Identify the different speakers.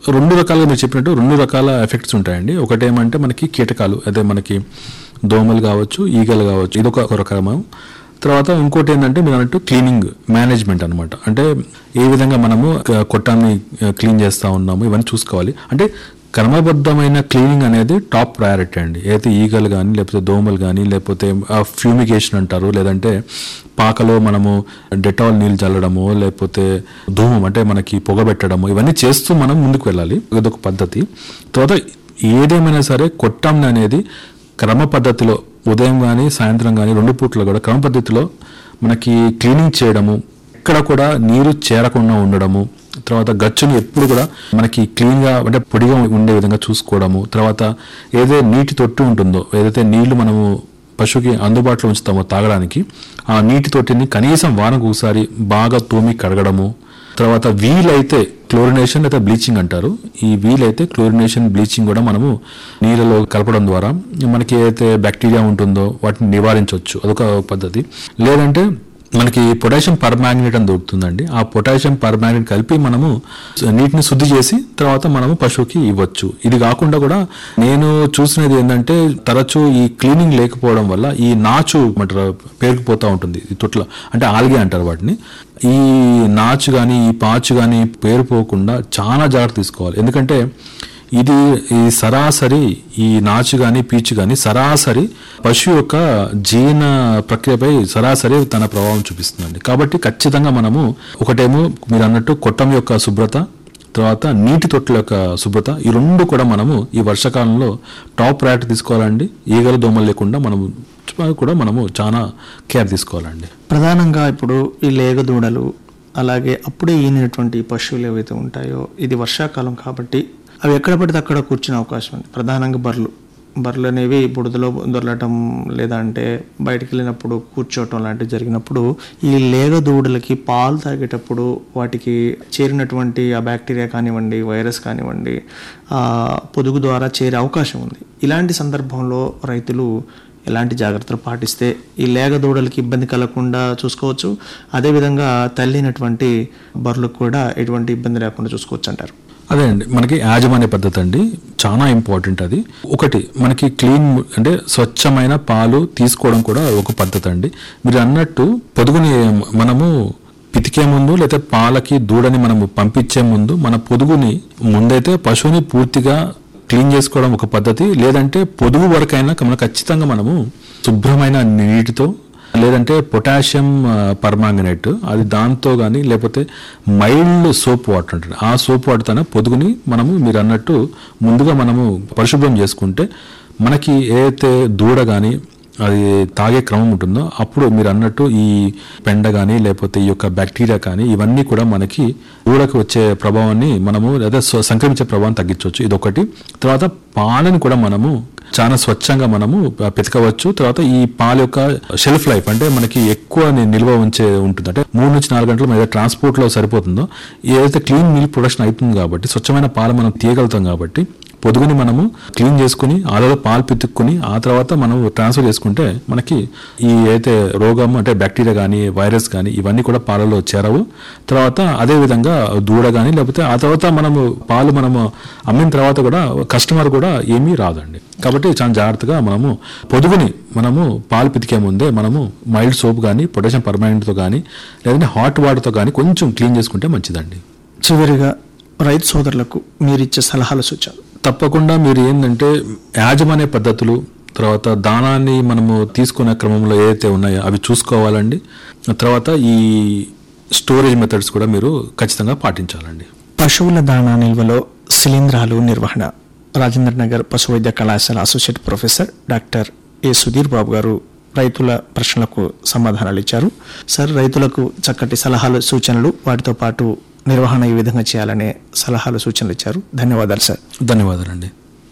Speaker 1: రెండు రకాలుగా మీరు చెప్పినట్టు రెండు రకాల ఎఫెక్ట్స్ ఉంటాయండి ఒకటి ఏమంటే మనకి కీటకాలు అదే మనకి దోమలు కావచ్చు ఈగలు కావచ్చు ఇది ఒక రకము తర్వాత ఇంకోటి ఏంటంటే మీరు అన్నట్టు క్లీనింగ్ మేనేజ్మెంట్ అనమాట అంటే ఏ విధంగా మనము క- కొట్టాన్ని క్లీన్ చేస్తూ ఉన్నాము ఇవన్నీ చూసుకోవాలి అంటే క్రమబద్ధమైన క్లీనింగ్ అనేది టాప్ ప్రయారిటీ అండి ఏదైతే ఈగలు కానీ లేకపోతే దోమలు కానీ లేకపోతే ఫ్యూమిగేషన్ అంటారు లేదంటే పాకలో మనము డెటాల్ నీళ్ళు చల్లడము లేకపోతే ధూమం అంటే మనకి పొగబెట్టడము ఇవన్నీ చేస్తూ మనం ముందుకు వెళ్ళాలి ఇదొక పద్ధతి తర్వాత ఏదేమైనా సరే కొట్టం అనేది క్రమ పద్ధతిలో ఉదయం కానీ సాయంత్రం కానీ రెండు పూట్ల కూడా క్రమ పద్ధతిలో మనకి క్లీనింగ్ చేయడము ఎక్కడ కూడా నీరు చేరకుండా ఉండడము తర్వాత గచ్చుని ఎప్పుడు కూడా మనకి క్లీన్గా అంటే పొడిగా ఉండే విధంగా చూసుకోవడము తర్వాత ఏదైతే నీటి తొట్టి ఉంటుందో ఏదైతే నీళ్లు మనము పశువుకి అందుబాటులో ఉంచుతామో తాగడానికి ఆ నీటి తొట్టిని కనీసం వారంకు ఒకసారి బాగా తోమి కడగడము తర్వాత వీలైతే క్లోరినేషన్ లేదా బ్లీచింగ్ అంటారు ఈ వీలైతే క్లోరినేషన్ బ్లీచింగ్ కూడా మనము నీళ్ళలో కలపడం ద్వారా మనకి ఏదైతే బ్యాక్టీరియా ఉంటుందో వాటిని నివారించవచ్చు అదొక పద్ధతి లేదంటే మనకి పొటాషియం పర్మాంగనేట్ అని దొరుకుతుందండి ఆ పొటాషియం పర్మాంగనేట్ కలిపి మనము నీటిని శుద్ధి చేసి తర్వాత మనము పశువుకి ఇవ్వచ్చు ఇది కాకుండా కూడా నేను చూసినది ఏంటంటే తరచూ ఈ క్లీనింగ్ లేకపోవడం వల్ల ఈ నాచు అంటారు పేరుకుపోతూ ఉంటుంది ఈ తొట్ల అంటే ఆల్గే అంటారు వాటిని ఈ నాచు కానీ ఈ పాచు కానీ పేరుపోకుండా చాలా జాగ్రత్త తీసుకోవాలి ఎందుకంటే ఇది ఈ సరాసరి ఈ నాచు కానీ పీచు కానీ సరాసరి పశువు యొక్క జీర్ణ ప్రక్రియపై సరాసరి తన ప్రభావం చూపిస్తుందండి కాబట్టి ఖచ్చితంగా మనము ఒకటేమో మీరు అన్నట్టు కొట్టం యొక్క శుభ్రత తర్వాత నీటి తొట్టుల యొక్క శుభ్రత ఈ రెండు కూడా మనము ఈ వర్షాకాలంలో టాప్ ప్రయారిటీ తీసుకోవాలండి ఈగలు దోమలు లేకుండా మనము కూడా మనము చాలా కేర్ తీసుకోవాలండి
Speaker 2: ప్రధానంగా ఇప్పుడు ఈ లేగదూడలు అలాగే అప్పుడే ఈనినటువంటి పశువులు ఏవైతే ఉంటాయో ఇది వర్షాకాలం కాబట్టి అవి ఎక్కడ పడితే అక్కడ కూర్చునే అవకాశం ఉంది ప్రధానంగా బర్రెలు బర్రెలు అనేవి బుడదలో దొరలటం లేదా అంటే బయటికి వెళ్ళినప్పుడు కూర్చోవటం లాంటివి జరిగినప్పుడు ఈ లేగ దూడలకి పాలు తాగేటప్పుడు వాటికి చేరినటువంటి ఆ బ్యాక్టీరియా కానివ్వండి వైరస్ కానివ్వండి ఆ పొదుగు ద్వారా చేరే అవకాశం ఉంది ఇలాంటి సందర్భంలో రైతులు ఎలాంటి జాగ్రత్తలు పాటిస్తే ఈ లేగ దూడలకి ఇబ్బంది కలగకుండా చూసుకోవచ్చు అదేవిధంగా తల్లినటువంటి బర్రెలకు కూడా ఎటువంటి ఇబ్బంది లేకుండా చూసుకోవచ్చు అంటారు
Speaker 1: అదే అండి మనకి యాజమాన్య పద్ధతి అండి చాలా ఇంపార్టెంట్ అది ఒకటి మనకి క్లీన్ అంటే స్వచ్ఛమైన పాలు తీసుకోవడం కూడా ఒక పద్ధతి అండి మీరు అన్నట్టు పొదుగుని మనము పితికే ముందు లేదా పాలకి దూడని మనము పంపించే ముందు మన పొదుగుని ముందైతే పశువుని పూర్తిగా క్లీన్ చేసుకోవడం ఒక పద్ధతి లేదంటే పొదుగు వరకైనా మనం ఖచ్చితంగా మనము శుభ్రమైన నీటితో లేదంటే పొటాషియం పర్మాంగనేట్ అది దాంతో కానీ లేకపోతే మైల్డ్ సోప్ వాటర్ ఉంటుంది ఆ సోప్ వాటర్తోనే పొదుగుని మనము మీరు అన్నట్టు ముందుగా మనము పరిశుభ్రం చేసుకుంటే మనకి ఏదైతే దూడ కానీ అది తాగే క్రమం ఉంటుందో అప్పుడు మీరు అన్నట్టు ఈ పెండ కానీ లేకపోతే ఈ యొక్క బ్యాక్టీరియా కానీ ఇవన్నీ కూడా మనకి దూడకు వచ్చే ప్రభావాన్ని మనము లేదా స్వ- సంక్రమించే ప్రభావం తగ్గించవచ్చు ఇది ఒకటి తర్వాత పాలను కూడా మనము చాలా స్వచ్ఛంగా మనము పెతకవచ్చు తర్వాత ఈ పాల యొక్క షెల్ఫ్ లైఫ్ అంటే మనకి ఎక్కువ ని- నిల్వ ఉంచే ఉంటుంది అంటే మూడు నుంచి నాలుగు గంటలు మన ట్రాన్స్పోర్ట్ లో సరిపోతుందో ఏదైతే క్లీన్ మిల్క్ ప్రొడక్షన్ అవుతుంది కాబట్టి స్వచ్ఛమైన పాలు మనం తీయగలుగుతాం కాబట్టి పొదుగుని మనము క్లీన్ చేసుకుని ఆలలో పాలు పితుక్కుని ఆ తర్వాత మనం ట్రాన్స్ఫర్ చేసుకుంటే మనకి ఈ అయితే రోగం అంటే బ్యాక్టీరియా కానీ వైరస్ కానీ ఇవన్నీ కూడా పాలలో చేరవు తర్వాత అదే విధంగా దూడ కానీ లేకపోతే ఆ తర్వాత మనము పాలు మనము అమ్మిన తర్వాత కూడా కస్టమర్ కూడా ఏమీ రాదండి కాబట్టి చాలా జాగ్రత్తగా మనము పొదుగుని మనము పాలు పితికే ముందే మనము మైల్డ్ సోప్ కానీ పొటాషియం పర్మానెంట్తో కానీ లేదంటే హాట్ వాటర్తో కానీ కొంచెం క్లీన్ చేసుకుంటే మంచిదండి
Speaker 2: చివరిగా రైతు సోదరులకు మీరిచ్చే సలహాలు సూచనలు
Speaker 1: తప్పకుండా మీరు ఏంటంటే యాజమాన్య పద్ధతులు తర్వాత దానాన్ని మనము తీసుకునే క్రమంలో ఏదైతే ఉన్నాయో అవి చూసుకోవాలండి తర్వాత ఈ స్టోరేజ్ మెథడ్స్ కూడా మీరు ఖచ్చితంగా పాటించాలండి
Speaker 2: పశువుల దాణా నిల్వలో శిలీంధ్రాలు నిర్వహణ రాజేంద్ర నగర్ పశు వైద్య కళాశాల associate professor doctor A Sudheer Babu గారు రైతుల ప్రశ్నలకు సమాధానాలు ఇచ్చారు సార్ రైతులకు చక్కటి సలహాలు సూచనలు వాటితో పాటు నిర్వహణ ఈ విధంగా చేయాలనే సలహాలు సూచనలు ఇచ్చారు ధన్యవాదాలు సార్
Speaker 1: ధన్యవాదాలండి